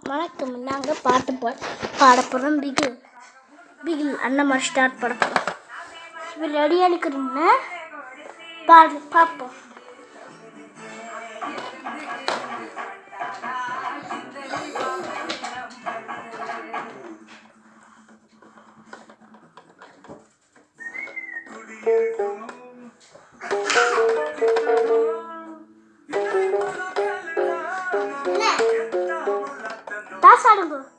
வணக்கம் நாங்கள் பாட்டு பா பாட போகிறோம் பிகில் பிகில் அந்த மாதிரி ஸ்டார்ட் பண்ண போகிறோம் இப்போ ரெடியாக இருக்கிறீங்க பாடு பார்ப்போம் டாஸ் ஆடுங்க